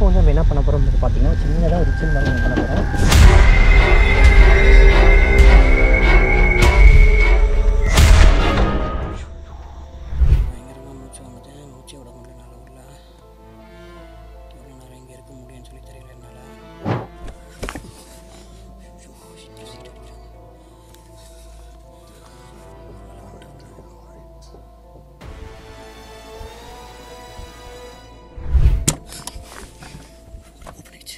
இப்போ வந்து நம்ம என்ன பண்ண போகிறோம் பார்த்தீங்கன்னா சின்னதாக ஒரு சின்ன மாதிரி பண்ண போகிறோம் பயங்கரமாக மூச்சு வந்துட்டேன் மூச்சை விட முடியல என்னால் உள்ள எவ்வளோ நேரம் இங்கே இருக்க முடியும்னு சொல்லி தெரியல என்னால் சீக்கிரம் சீக்கிரம் அடிக்கிறாங்க ஓப்பன் ஆயிடுச்சு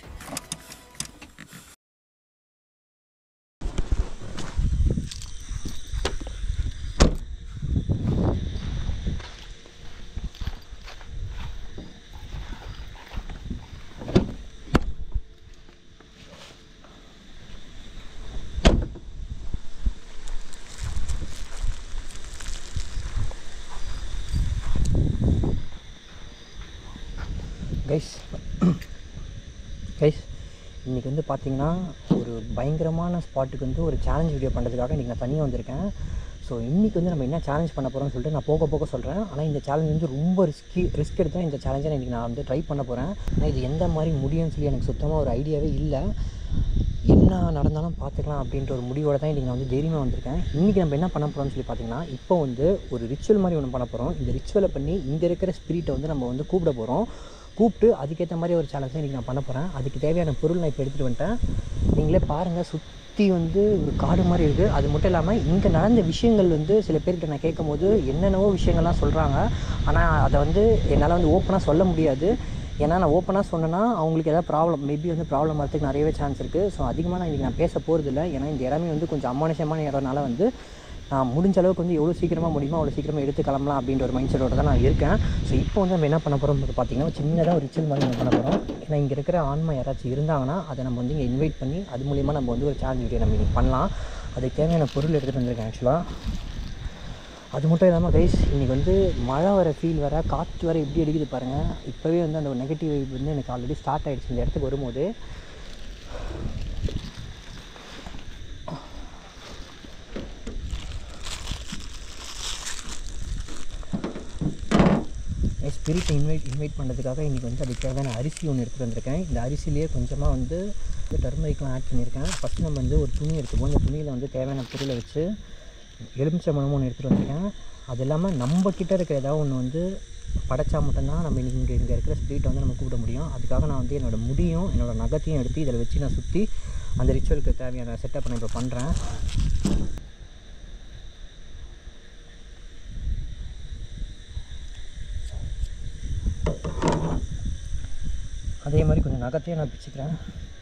கைஸ் கைஸ் இன்றைக்கி வந்து பார்த்தீங்கன்னா ஒரு பயங்கரமான ஸ்பாட்டுக்கு வந்து ஒரு சேலஞ்ச் வீடியோ பண்ணுறதுக்காக இன்றைக்கி நான் தனியாக வந்திருக்கேன் ஸோ இன்றைக்கி வந்து நம்ம என்ன சேலஞ்ச் பண்ண போகிறோம்னு சொல்லிட்டு நான் போக போக சொல்கிறேன் ஆனால் இந்த சேலஞ்ச் வந்து ரொம்ப ரிஸ்கி ரிஸ்க் எடுத்து தான் இந்த சேலஞ்சை நான் இன்றைக்கி நான் வந்து ட்ரை பண்ண போகிறேன் ஆனால் இது எந்த மாதிரி முடியும்னு சொல்லி எனக்கு சுத்தமாக ஒரு ஐடியாவே இல்லை என்ன நடந்தாலும் பார்த்துக்கலாம் அப்படின்ற ஒரு முடிவோட தான் இன்றைக்கி நான் வந்து தைரியமாக வந்திருக்கேன் இன்றைக்கி நம்ம என்ன பண்ண போகிறோம்னு சொல்லி பார்த்தீங்கன்னா இப்போ வந்து ஒரு ரிச்சுவல் மாதிரி ஒன்று பண்ண போகிறோம் இந்த ரிச்சுவலை பண்ணி இங்கே இருக்கிற ஸ்பிரிட்டை வந்து நம்ம வந்து கூப்பிட போகிறோம் கூப்பிட்டு அதுக்கேற்ற மாதிரி ஒரு சேலஞ்ச் இன்றைக்கி நான் பண்ண போகிறேன் அதுக்கு தேவையான பொருள் நான் இப்போ எடுத்துகிட்டு வந்துட்டேன் நீங்களே பாருங்கள் சுற்றி வந்து ஒரு காடு மாதிரி இருக்குது அது மட்டும் இல்லாமல் இங்கே நடந்த விஷயங்கள் வந்து சில பேர்கிட்ட நான் கேட்கும் போது என்னென்னவோ விஷயங்கள்லாம் சொல்கிறாங்க ஆனால் அதை வந்து என்னால் வந்து ஓப்பனாக சொல்ல முடியாது ஏன்னா நான் ஓப்பனாக சொன்னேன்னா அவங்களுக்கு ஏதாவது ப்ராப்ளம் மேபி வந்து ப்ராப்ளம் வரதுக்கு நிறையவே சான்ஸ் இருக்குது ஸோ அதிகமாக நான் இன்றைக்கி நான் பேச போகிறதில்ல ஏன்னா இந்த இடமே வந்து கொஞ்சம் அமானுஷமான இடம்னால வந்து நான் முடிஞ்ச அளவுக்கு வந்து எவ்வளோ சீக்கிரமாக முடியுமோ அவ்வளோ சீக்கிரமாக எடுத்து கிளம்பலாம் அப்படின்ற ஒரு மைண்ட் செட்டோட தான் நான் இருக்கேன் ஸோ இப்போ வந்து நம்ம என்ன பண்ண போகிறோம் பார்த்தீங்கன்னா சின்னதாக ஒரு ரிச்சுவல் மாதிரி நம்ம பண்ண போகிறோம் ஏன்னா இங்கே இருக்கிற ஆன்மா யாராச்சும் இருந்தாங்கன்னா அதை நம்ம வந்து இங்கே இன்வைட் பண்ணி அது மூலிமா நம்ம வந்து ஒரு சேலஞ்ச் வீடியோ நம்ம இன்னைக்கு பண்ணலாம் அதுக்கு தேவையான பொருள் எடுத்துகிட்டு வந்திருக்கேன் ஆக்சுவலாக அது மட்டும் இல்லாமல் கைஸ் இன்றைக்கி வந்து மழை வர ஃபீல் வர காற்று வர எப்படி அடிக்குது பாருங்கள் இப்போவே வந்து அந்த நெகட்டிவ் வைப் வந்து எனக்கு ஆல்ரெடி ஸ்டார்ட் ஆகிடுச்சு இந்த இடத்துக்கு வரும்போது ஸ்பிரிட்டை இன்வைட் இன்வைட் பண்ணுறதுக்காக இன்றைக்கி வந்து அதுக்கு தேவையான அரிசி ஒன்று எடுத்துகிட்டு வந்திருக்கேன் இந்த அரிசிலேயே கொஞ்சமாக வந்து டர்மரிக்லாம் ஆட் பண்ணியிருக்கேன் ஃபஸ்ட்டு நம்ம வந்து ஒரு துணி எடுத்துப்போம் இந்த துணியில் வந்து தேவையான பொருளை வச்சு எலுமிச்சை மணமும் ஒன்று எடுத்துகிட்டு வந்திருக்கேன் அது இல்லாமல் நம்ம கிட்ட இருக்கிற ஏதாவது ஒன்று வந்து படைச்சா மட்டும்தான் நம்ம இங்கே இங்கே இருக்கிற ஸ்பிரிட்டை வந்து நம்ம கூப்பிட முடியும் அதுக்காக நான் வந்து என்னோடய முடியும் என்னோடய நகத்தையும் எடுத்து இதில் வச்சு நான் சுற்றி அந்த ரிச்சுவலுக்கு தேவையான செட்டப் நான் இப்போ பண்ணுறேன் அதே மாதிரி கொஞ்சம் நகத்தையும் நான் பிச்சுக்கிறேன்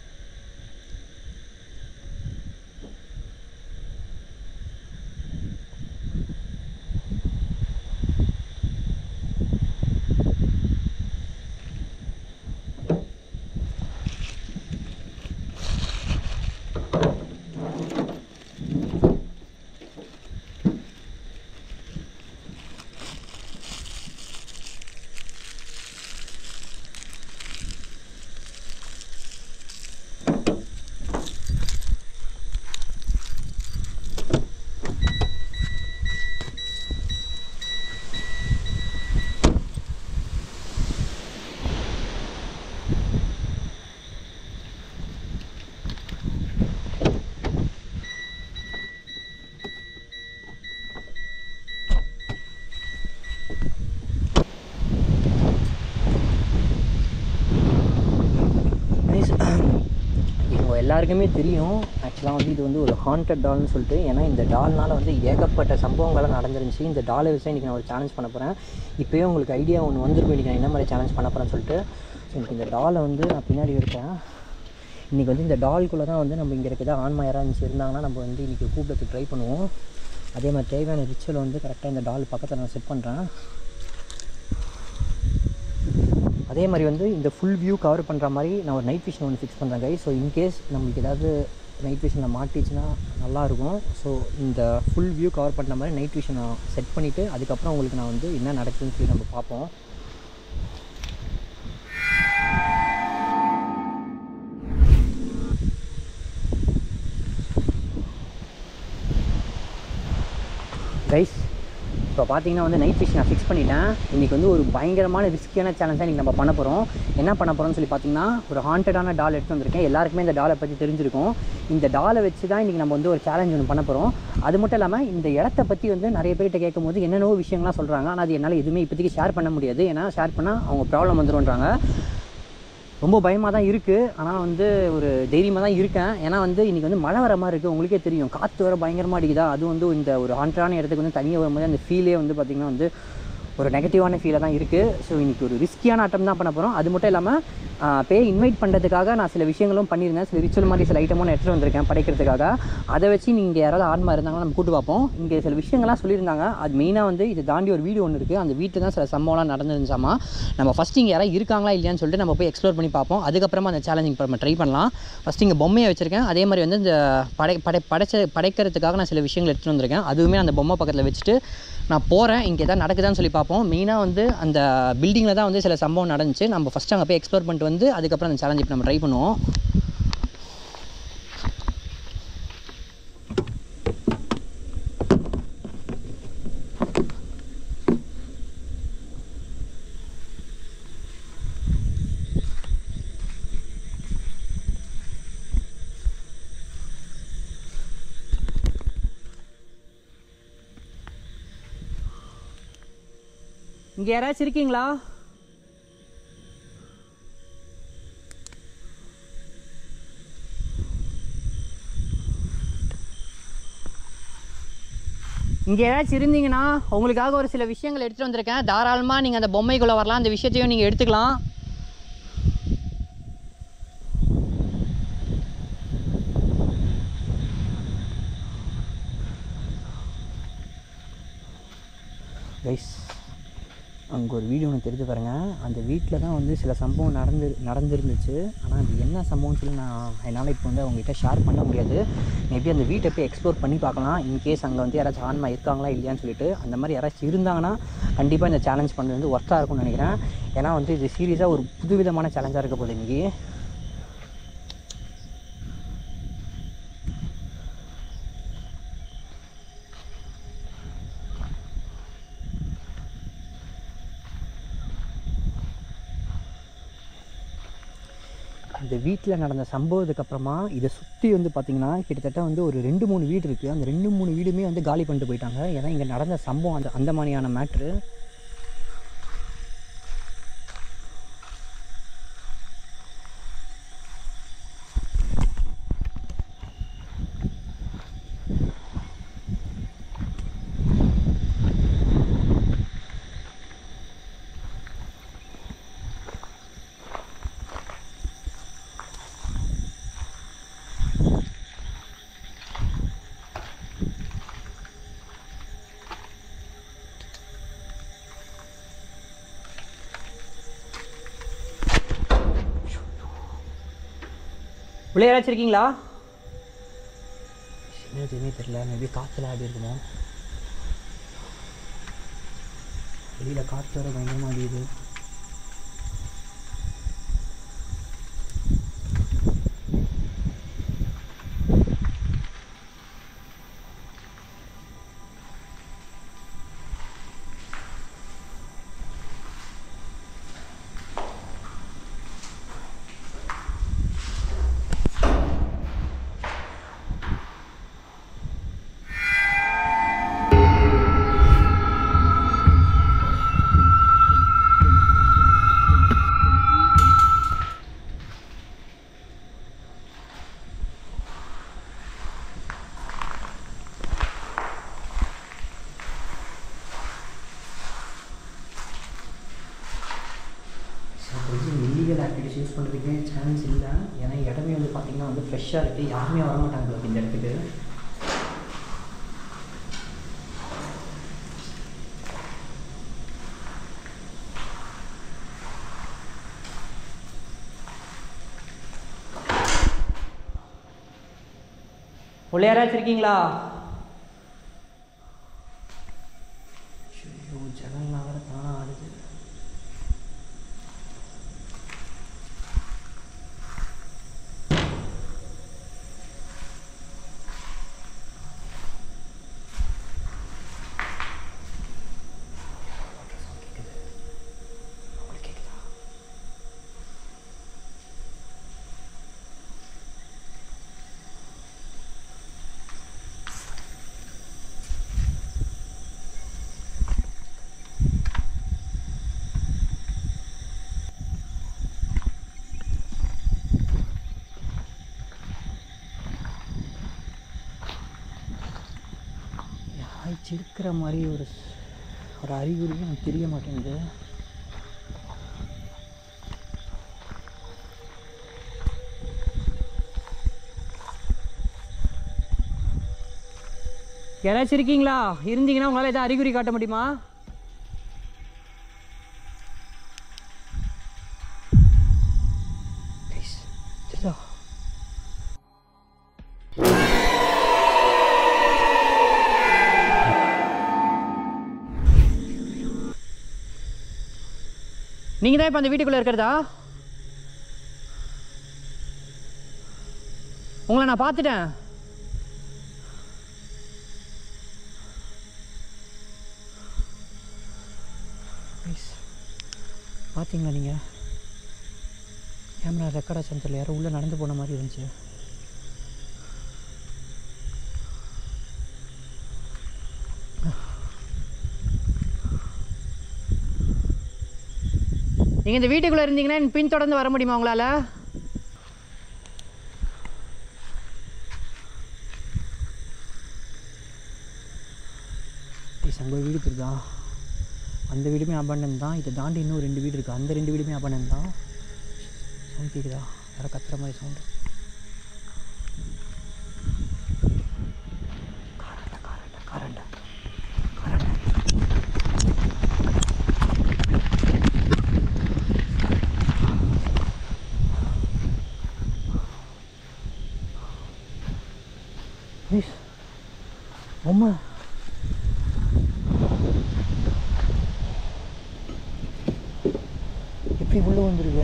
இவங்க எல்லாருக்குமே தெரியும் ஆக்சுவலாக வந்து இது வந்து ஒரு ஹாண்டட் டால்னு சொல்லிட்டு ஏன்னா இந்த டால்னால் வந்து ஏகப்பட்ட சம்பவங்கள்லாம் நடந்துருந்துச்சு இந்த டாலை வச்சு இன்றைக்கி நான் ஒரு சேலஞ்ச் பண்ண போகிறேன் இப்போயே உங்களுக்கு ஐடியா ஒன்று வந்துருக்கும் இன்றைக்கி நான் என்ன மாதிரி சேலஞ்ச் பண்ண போகிறேன்னு சொல்லிட்டு எனக்கு இந்த டாலை வந்து நான் பின்னாடி இருக்கேன் இன்றைக்கி வந்து இந்த டால்குள்ளே தான் வந்து நம்ம இங்கே இருக்கிறதா ஆன்மா யாராச்சும் இருந்தாங்கன்னா நம்ம வந்து இன்றைக்கி கூப்பிடத்துக்கு ட்ரை பண்ணுவோம் அதே மாதிரி தேவையான ரிச்சுவல் வந்து கரெக்டாக இந்த டால் பக்கத்தில் நான் செட் பண்ணுறேன் அதே மாதிரி வந்து இந்த ஃபுல் வியூ கவர் பண்ணுற மாதிரி நான் ஒரு நைட் விஷன் ஒன்று ஃபிக்ஸ் பண்ணுறேன் கை ஸோ இன்கேஸ் நம்மளுக்கு ஏதாவது நைட் விஷனில் மாட்டிச்சுன்னா நல்லாயிருக்கும் ஸோ இந்த ஃபுல் வியூ கவர் பண்ணுற மாதிரி நைட் விஷனை செட் பண்ணிவிட்டு அதுக்கப்புறம் உங்களுக்கு நான் வந்து என்ன நடக்குதுன்னு சொல்லி நம்ம பார்ப்போம் கைஸ் இப்போ பார்த்தீங்கன்னா வந்து நைட் ஃபிஷ் நான் ஃபிக்ஸ் பண்ணிட்டேன் இன்றைக்கி வந்து ஒரு பயங்கரமான ரிஸ்கியான சேலஞ்சாக இன்றைக்கி நம்ம பண்ண போகிறோம் என்ன பண்ண போகிறோம்னு சொல்லி பார்த்தீங்கன்னா ஒரு ஹாண்டடான டால் எடுத்து வந்திருக்கேன் எல்லாருக்குமே இந்த டாலை பற்றி தெரிஞ்சிருக்கும் இந்த டாலை வச்சு தான் இன்றைக்கி நம்ம வந்து ஒரு சேலஞ்ச் ஒன்று பண்ண போகிறோம் அது மட்டும் இல்லாமல் இந்த இடத்த பற்றி வந்து நிறைய பேர்கிட்ட கேட்கும்போது என்னென்னவோ விஷயங்கள்லாம் சொல்கிறாங்க ஆனால் அது என்னால் எதுவுமே இப்போதைக்கு ஷேர் பண்ண முடியாது ஏன்னா ஷேர் பண்ணால் அவங்க ப்ராப்ளம் வந்துருன்றாங்க ரொம்ப பயமாக தான் இருக்குது ஆனால் வந்து ஒரு தைரியமாக தான் இருக்கேன் ஏன்னா வந்து இன்றைக்கி வந்து மழை வர மாதிரி இருக்குது உங்களுக்கே தெரியும் காற்று வர பயங்கரமாக அடிக்குதா அதுவும் வந்து இந்த ஒரு ஹாண்டரான இடத்துக்கு வந்து தனியாக வரும்போது அந்த ஃபீலே வந்து பார்த்திங்கன்னா வந்து ஒரு நெகட்டிவான ஃபீலாக தான் இருக்குது ஸோ இன்றைக்கி ஒரு ரிஸ்கியான ஆட்டம் தான் பண்ண போகிறோம் அது மட்டும் இல்லாமல் பேய் இன்வைட் பண்ணுறதுக்காக நான் சில விஷயங்களும் பண்ணியிருந்தேன் சில ரிச்சுவல் மாதிரி சில ஐட்டமும் நான் எடுத்துகிட்டு வந்திருக்கேன் படைக்கிறதுக்காக அதை வச்சு நீங்கள் யாராவது ஆன்மா இருந்தாங்கன்னா நம்ம கூட்டு பார்ப்போம் இங்கே சில விஷயங்கள்லாம் சொல்லியிருந்தாங்க அது மெயினாக வந்து இதை தாண்டி ஒரு வீடு ஒன்று இருக்குது அந்த வீட்டில் தான் சில சம்பவம்லாம் நடந்துருந்துச்சாமா நம்ம ஃபஸ்ட் இங்கே யாராவது இருக்காங்களா இல்லையான்னு சொல்லிட்டு நம்ம போய் எக்ஸ்ப்ளோர் பண்ணி பார்ப்போம் அதுக்கப்புறமா அந்த சேலஞ்சிங் நம்ம ட்ரை பண்ணலாம் ஃபஸ்ட் இங்கே பொம்மையை வச்சுருக்கேன் அதே மாதிரி வந்து இந்த படை படை படைச்ச படைக்கிறதுக்காக நான் சில விஷயங்கள் எடுத்துகிட்டு வந்திருக்கேன் அதுவுமே அந்த பொம்மை பக்கத்தில் வச்சுட்டு நான் போகிறேன் இங்கே எதாவது நடக்குதான்னு சொல்லி பார்ப்போம் மெயினாக வந்து அந்த பில்டிங்கில் தான் வந்து சில சம்பவம் நடந்துச்சு நம்ம ஃபஸ்ட்டு அங்கே போய் எக்ஸ்ப்ளோர் பண்ணிட்டு வந்து அதுக்கப்புறம் அந்த சேலஞ்ச் இப்போ நம்ம ட்ரை பண்ணுவோம் இங்கே யாராச்சும் இருக்கீங்களா இங்கே ஏதாச்சும் இருந்தீங்கன்னா உங்களுக்காக ஒரு சில விஷயங்கள் எடுத்துகிட்டு வந்திருக்கேன் தாராளமாக நீங்கள் அந்த பொம்மைக்குள்ளே வரலாம் அந்த விஷயத்தையும் நீங்கள் எடுத்துக்கலாம் கைஸ் அங்கே ஒரு வீடியோ ஒன்று தெரிஞ்சு பாருங்கள் அந்த வீட்டில் தான் வந்து சில சம்பவம் நடந்து நடந்துருந்துச்சு ஆனால் அது என்ன சம்பவம்னு சொல்லி நான் என்னால் இப்போ வந்து அவங்ககிட்ட ஷேர் பண்ண முடியாது மேபி அந்த வீட்டை போய் எக்ஸ்ப்ளோர் பண்ணி பார்க்கலாம் இன்கேஸ் அங்கே வந்து யாராச்சும் ஆன்மா இருக்காங்களா இல்லையான்னு சொல்லிட்டு அந்த மாதிரி யாராச்சும் இருந்தாங்கன்னா கண்டிப்பாக இந்த சேலஞ்ச் பண்ணுறது வந்து ஒர்த்தாக இருக்கும்னு நினைக்கிறேன் ஏன்னா வந்து இது சீரியஸாக ஒரு புதுவிதமான சேலஞ்சாக இருக்க போகுது இன்றைக்கி இந்த வீட்டில் நடந்த சம்பவத்துக்கு அப்புறமா இதை சுற்றி வந்து பார்த்திங்கன்னா கிட்டத்தட்ட வந்து ஒரு ரெண்டு மூணு வீடு இருக்குது அந்த ரெண்டு மூணு வீடுமே வந்து காலி பண்ணிட்டு போயிட்டாங்க ஏன்னா இங்கே நடந்த சம்பவம் அந்த அந்த மாதிரியான மேட்ரு உள்ளே யாராச்சும் இருக்கீங்களா என்ன எதுவுமே தெரியல மேபி காற்றுல ஆடி இருக்குமோ வெளியில் காற்று வர பயங்கரமாக அடியுது இல்லீகல் ஆக்டிவிட்டிஸ் யூஸ் பண்ணுறதுக்கே சான்ஸ் இல்லை ஏன்னா இடமே வந்து பார்த்திங்கன்னா வந்து ஃப்ரெஷ்ஷாக இருக்குது யாருமே வரமாட்டாங்க போல இந்த இடத்துக்கு உள்ள யாராச்சும் இருக்கீங்களா ஐயோ ஜனல்லாம் வேறு தானாக ஆடுது இருக்கிற மாதிரி ஒரு ஸ்- ஒரு அறிகுறியும் எனக்கு தெரிய மாட்டேங்குது யாராச்சும் இருக்கீங்களா இருந்தீங்கன்னா உங்களால் எதாவது அறிகுறி காட்ட முடியுமா Guys, தெரியுதா நீங்கள் தான் இப்போ அந்த வீட்டுக்குள்ளே இருக்கிறதா உங்களை நான் பார்த்துட்டேன் Guys, பார்த்தீங்களா நீங்கள் கேமரா ரெக்கார்ட் சென்டரில் யாரோ உள்ளே நடந்து போன மாதிரி இருந்துச்சு நீங்கள் இந்த வீட்டுக்குள்ளே இருந்தீங்கன்னா என் பின் தொடர்ந்து வர முடியுமா உங்களால் அங்கே ஒரு வீடு இருக்குதா அந்த வீடுமே அபாண்டன் தான் இதை தாண்டி இன்னும் ரெண்டு வீடு இருக்குது அந்த ரெண்டு வீடுமே அபாண்டன் தான் சவுண்ட் கேட்குதா யாரோ கத்துற மாதிரி சவுண்டு காரண்ட காரண்ட காரண்ட காரண்ட ப்ளீஸ் பொம்மை எப்படி உள்ளே வந்துருக்கு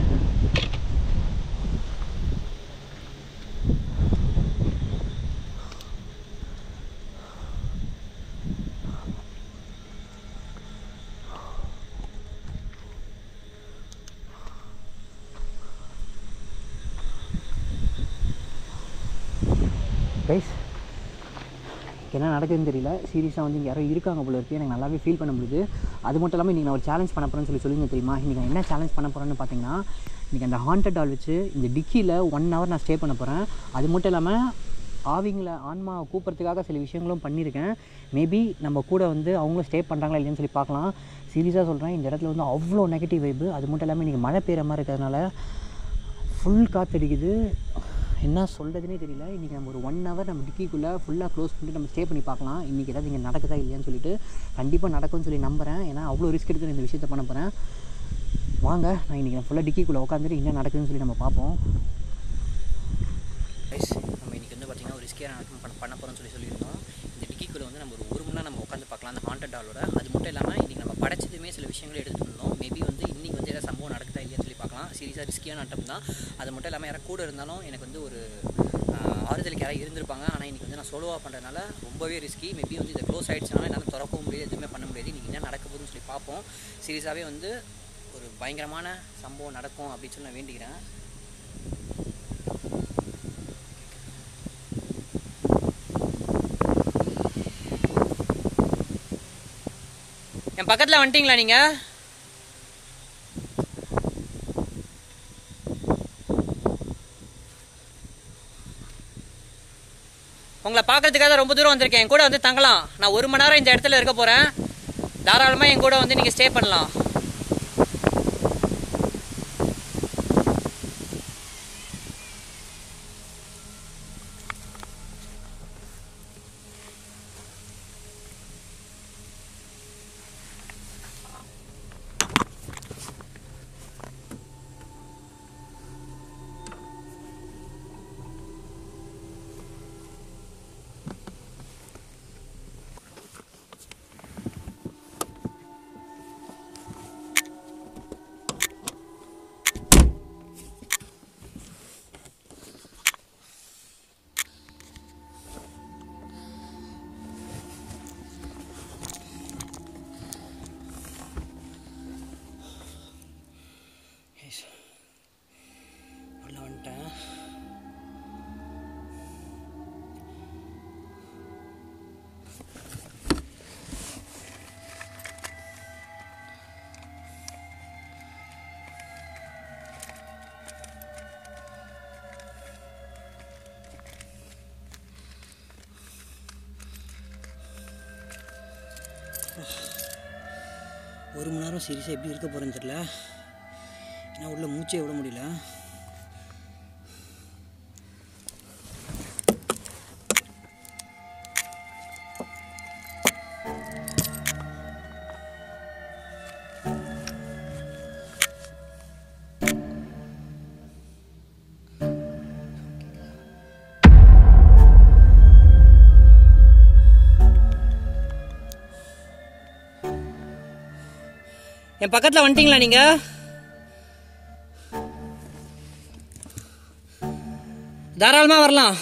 கைஸ் என்ன நடக்குதுன்னு தெரியல சீரியஸாக வந்து இங்கே யாரோ இருக்காங்க போல இருக்குது எனக்கு நல்லாவே ஃபீல் பண்ண முடியுது அது மட்டும் இல்லாமல் இன்றைக்கி நான் ஒரு சேலஞ்ச் பண்ண போகிறேன்னு சொல்லி சொல்லுங்க தெரியுமா இன்றைக்கி நான் என்ன சேலஞ்ச் பண்ண போகிறேன்னு பார்த்தீங்கன்னா இன்றைக்கி அந்த ஹாண்டட் டால் வச்சு இந்த டிக்கியில் ஒன் ஹவர் நான் ஸ்டே பண்ண போகிறேன் அது மட்டும் இல்லாமல் ஆவிங்களை ஆன்மா கூப்பிட்றதுக்காக சில விஷயங்களும் பண்ணியிருக்கேன் மேபி நம்ம கூட வந்து அவங்களும் ஸ்டே பண்ணுறாங்களா இல்லைன்னு சொல்லி பார்க்கலாம் சீரியஸாக சொல்கிறேன் இந்த இடத்துல வந்து அவ்வளோ நெகட்டிவ் வைப்பு அது மட்டும் இல்லாமல் இன்றைக்கி மழை பெய்கிற மாதிரி இருக்கிறதுனால ஃபுல் காற்றடிக்குது என்ன சொல்கிறதுனே தெரியல இன்றைக்கி நம்ம ஒரு ஒன் ஹவர் நம்ம டிக்கிக்குள்ளே ஃபுல்லாக க்ளோஸ் பண்ணிட்டு நம்ம ஸ்டே பண்ணி பார்க்கலாம் இன்றைக்கி ஏதாவது இங்கே நடக்குதா இல்லையான்னு சொல்லிட்டு கண்டிப்பாக நடக்கும்னு சொல்லி நம்புகிறேன் ஏன்னா அவ்வளோ ரிஸ்க் எடுத்து நான் இந்த விஷயத்த பண்ண போகிறேன் வாங்க நான் இன்றைக்கி ஃபுல்லாக டிக்கிக்குள்ளே உட்காந்துட்டு என்ன நடக்குதுன்னு சொல்லி நம்ம பார்ப்போம் கைஸ் நம்ம இன்றைக்கி வந்து பார்த்திங்கன்னா ஒரு ரிஸ்கியான நடக்கும் பண்ண பண்ண போகிறோம்னு சொல்லி சொல்லியிருந்தோம் இந்த டிக்கிக்குள்ளே வந்து நம்ம ஒரு ஒரு மணி நேரம் நம்ம உட்காந்து பார்க்கலாம் அந்த ஹாண்டட் டாலோட அது மட்டும் இல்லாமல் இன்றைக்கி நம்ம படைச்சதுமே சில விஷயங்களை எடுத்துகிட்டு இருந்தோம் மேபி வந்து இன்றைக்கி வந்து ஏதாவது சம்பவம் நடக்குதா இல்லையான்னு சொல்லி பார்க்கலாம் சீரியஸாக ரிஸ்கியான அட்டம் தான் அது மட்டும் இல்லாமல் யாராவது கூட இருந்தாலும் எனக்கு வந்து ஒரு ஆஹ், ஆறுதலுக்கு யாராவது இருந்திருப்பாங்க ஆனால் இன்றைக்கி வந்து நான் சோலோவாக பண்ணுறதுனால ரொம்பவே ரிஸ்கி மேபி வந்து இதை க்ளோஸ் ஆகிடுச்சுனால என்னால் திறக்கவும் முடியாது எதுவுமே பண்ண முடியாது இன்றைக்கி என்ன நடக்க போகுதுன்னு சொல்லி பார்ப்போம் சீரியஸாகவே வந்து ஒரு பயங்கரமான சம்பவம் நடக்கும் அப்படின்னு சொல்லி நான் வேண்டிக்கிறேன் என் பக்கத்தில் வந்துட்டீங்களா நீங்கள் உங்களை பார்க்கறதுக்காக தான் ரொம்ப தூரம் வந்திருக்கேன் என் கூட வந்து தங்கலாம் நான் ஒரு மணி நேரம் இந்த இடத்துல இருக்க போகிறேன் தாராளமாக என் கூட வந்து நீங்கள் ஸ்டே பண்ணலாம் ஒரு மணி நேரம் சீரியஸாக எப்படி இருக்க போகிறேன்னு தெரில ஏன்னா உள்ள மூச்சே விட முடியல என் பக்கத்தில் வந்துட்டீங்களா நீங்கள் தாராளமாக வரலாம்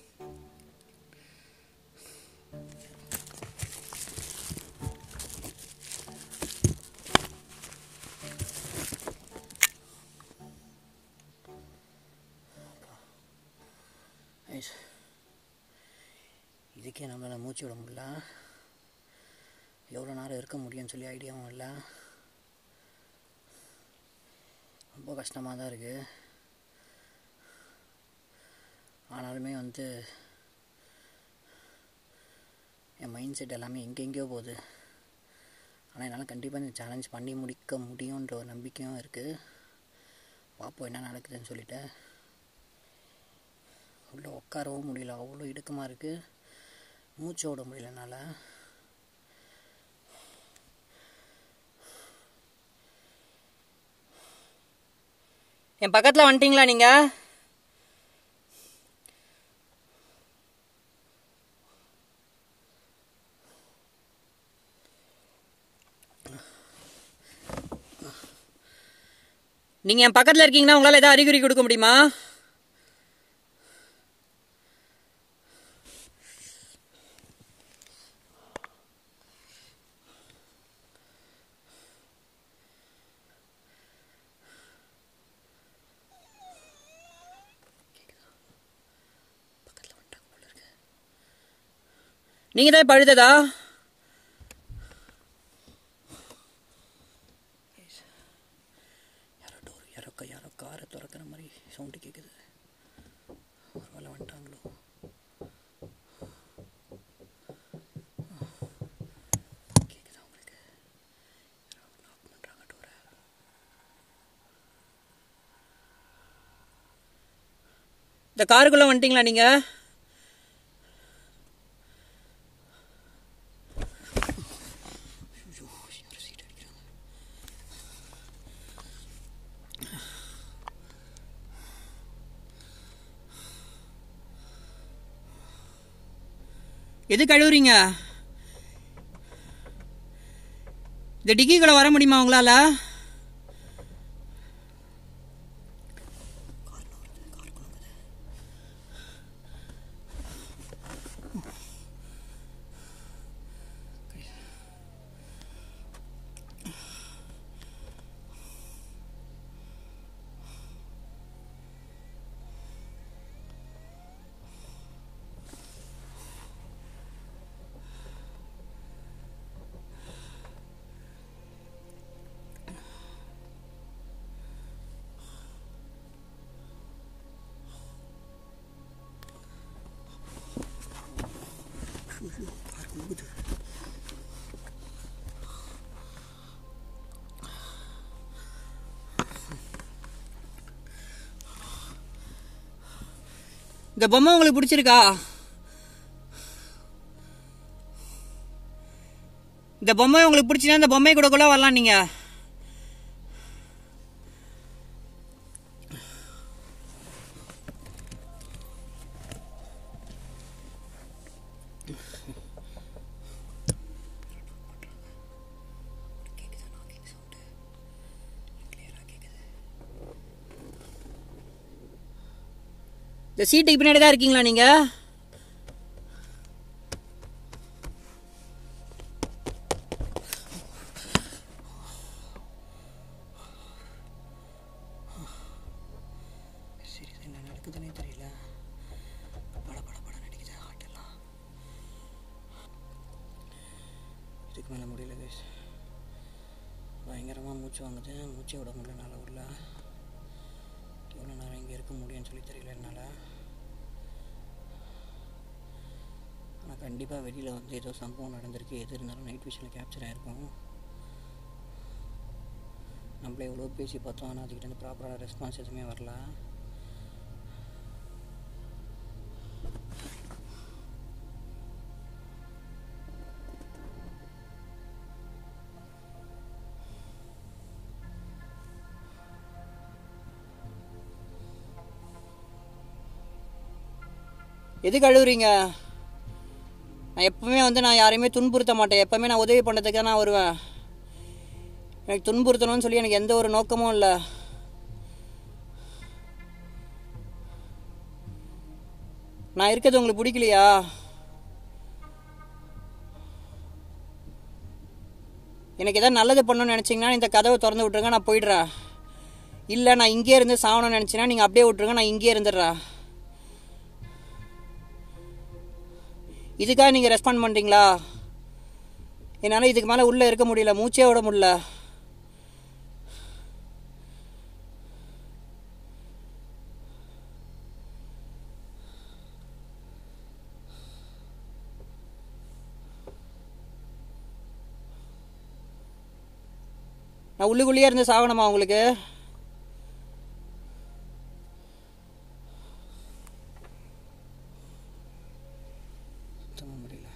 ஐஸ். இதுக்கே நம்மளால் மூச்சு விட முடியல எவ்வளோ நேரம் இருக்க முடியும்னு சொல்லி ஐடியாவும் இல்லை ரொம்ப கஷ்டமாக தான் இருக்குது ஆனாலுமே வந்து என் மைண்ட் செட் எல்லாமே எங்கெங்கேயோ போகுது ஆனால் என்னால் கண்டிப்பாக இந்த சேலஞ்ச் பண்ணி முடிக்க முடியுன்ற ஒரு நம்பிக்கையும் இருக்குது பார்ப்போம் என்ன நடக்குதுன்னு சொல்லிட்டு உள்ளே உட்காரவும் முடியல அவ்வளோ இடுக்கமாக இருக்குது மூச்சு விட முடியல என்னால் என் பக்கத்தில் வந்துட்டீங்களா நீங்கள் நீங்கள் என் பக்கத்தில் இருக்கீங்கன்னா உங்களால் ஏதாவது அறிகுறி கொடுக்க முடியுமா நீங்கள் தான் இப்போ அழுததா யாரோ டோர் யாரோ க- யாரோ காரை திறக்கிற மாதிரி சவுண்டு கேட்குது ஒரு வேலை வந்துட்டாங்களோ கேட்குதா உங்களுக்கு யாரோ knock பண்றாங்க டோரை இந்த காருக்குள்ளே வந்துட்டீங்களா நீங்கள் எது கழுவுறீங்க இந்த டிக்கிக்குள்ள வர முடியுமா உங்களால இந்த பொம்மை உங்களுக்கு பிடிச்சிருக்கா இந்த பொம்மை உங்களுக்கு பிடிச்சினா இந்த பொம்மை கூட கூட வரலாம் நீங்க இந்த சீட்டுக்கு பின்னாடி தான் இருக்கீங்களா நீங்க சரி என்ன நடக்குதுன்னே தெரியல பட பட பட நடிக்குது ஹார்ட் எல்லாம் இதுக்கு மேலே முடியல கைஸ் பயங்கரமாக மூச்சு வாங்குது மூச்சே விட முடியல என்னால் உள்ள எவ்வளோ நேரம் இங்கே இருக்க முடியும்னு சொல்லி தெரியல என்னால் ஆனால் கண்டிப்பாக வெளியில் வந்து ஏதோ சம்பவம் நடந்திருக்கு எது இருந்தாலும் நைட் விஷனில் கேப்சர் ஆகிருக்கும் நம்மள எவ்வளோ பேசி பார்த்தோம் ஆனால் அதுக்கிட்ட இருந்து ப்ராப்பரான ரெஸ்பான்ஸ் எதுவுமே வரல எதுக்கு அழுகுறீங்க நான் எப்பவுமே வந்து நான் யாரையுமே துன்புறுத்த மாட்டேன் எப்பவுமே நான் உதவி பண்ணுறதுக்கு நான் வருவேன் எனக்கு துன்புறுத்தணும்னு சொல்லி எனக்கு எந்த ஒரு நோக்கமும் இல்லை நான் இருக்கிறது உங்களுக்கு பிடிக்கலையா எனக்கு எதாவது நல்லது பண்ணணும்னு நினச்சிங்கன்னா இந்த கதவை திறந்து விட்ருங்க நான் போயிடுறேன் இல்லை நான் இங்கேயே இருந்து சாகணும்னு நினச்சின்னா நீங்கள் அப்படியே விட்ருங்க நான் இங்கேயே இருந்துடுறேன் இதுக்காக நீங்கள் ரெஸ்பாண்ட் பண்ணுறீங்களா என்னால் இதுக்கு மேலே உள்ளே இருக்க முடியல மூச்சே விட முடியல நான் உள்ளுக்குள்ளேயே இருந்து சாகணுமா உங்களுக்கு சுத்தமா முடியல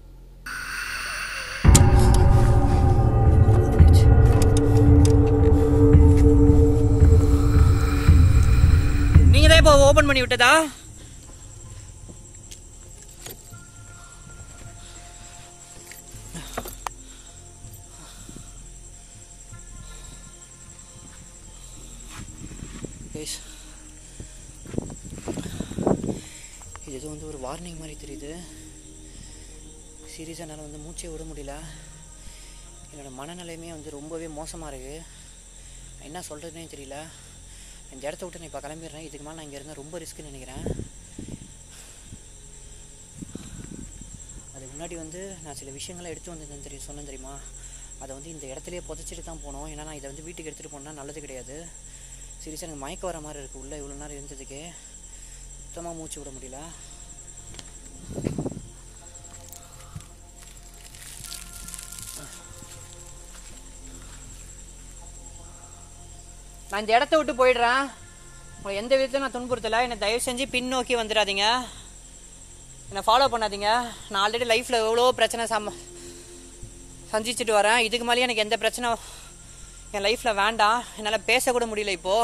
நீங்க தான் இப்போ ஓபன் பண்ணி விட்டதா Guys, இது ஏதோ வந்து ஒரு வார்னிங் மாதிரி தெரியுது சீரியஸாக என்னால் வந்து மூச்சே விட முடியல என்னோடய மனநிலையுமே வந்து ரொம்பவே மோசமாக இருக்குது என்ன சொல்கிறதுனே தெரியல இந்த இடத்த விட்டு நான் இப்போ கிளம்பிடுறேன் இதுக்கு மேலே நான் இங்கே இருந்தால் ரொம்ப ரிஸ்க்குன்னு நினைக்கிறேன் அதுக்கு முன்னாடி வந்து நான் சில விஷயங்களை எடுத்து வந்திருந்தேன் தெரியும் சொன்னேன் தெரியுமா அதை வந்து இந்த இடத்துலயே புதைச்சிட்டு தான் போனோம் ஏன்னா நான் இதை வந்து வீட்டுக்கு எடுத்துகிட்டு போனால் நல்லது கிடையாது சீரியஸாக எனக்கு மயக்கம் வர மாதிரி இருக்குது உள்ளே இவ்வளோ நேரம் இருந்ததுக்கே சுத்தமாக மூச்சு விட முடியல நான் இந்த இடத்த விட்டு போயிடுறேன் உங்களை எந்த விதத்தையும் நான் துன்புறுத்தலை என்னை தயவு செஞ்சு பின்னோக்கி வந்துடாதீங்க என்னை ஃபாலோ பண்ணாதீங்க நான் ஆல்ரெடி லைஃப்பில் எவ்வளோ பிரச்சனை சம சந்திச்சுட்டு வரேன் இதுக்கு மேலேயே எனக்கு எந்த பிரச்சனை என் லைஃப்பில் வேண்டாம் என்னால் பேசக்கூட முடியல இப்போது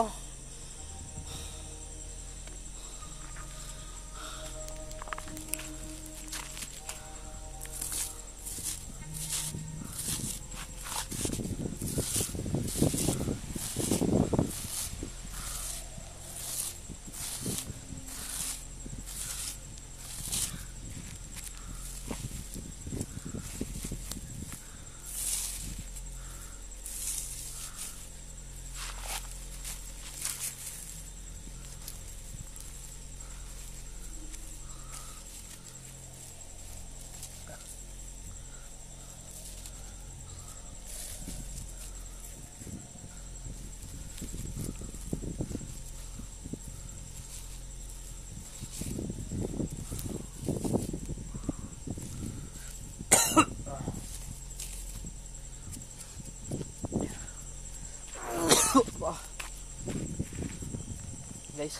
கைஸ்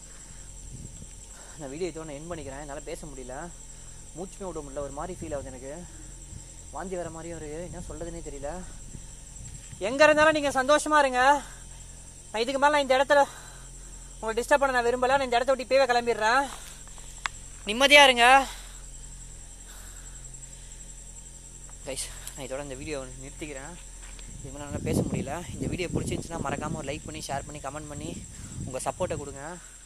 நான் வீடியோ இதோட என் பண்ணிக்கிறேன் என்னால் பேச முடியல மூச்சுமே விட முடியல ஒரு மாதிரி ஃபீல் ஆகுது எனக்கு வாந்தி வர மாதிரியும் இருக்கு என்ன சொல்றதுனே தெரியல எங்கே இருந்தாலும் நீங்கள் சந்தோஷமா இருங்க நான் இதுக்கு மேலே நான் இந்த இடத்துல உங்களை டிஸ்டர்ப் பண்ண நான் விரும்பல நான் இந்த இடத்த விட்டு இப்போவே கிளம்பிடுறேன் நிம்மதியாக இருங்க கைஸ் நான் இதோட இந்த வீடியோ நிறுத்திக்கிறேன் இதுக்கு மேலே என்னால் பேச முடியல இந்த வீடியோ பிடிச்சிருந்துச்சுன்னா மறக்காமல் ஒரு லைக் பண்ணி ஷேர் பண்ணி கமெண்ட் பண்ணி உங்கள் சப்போர்ட்டை கொடுங்க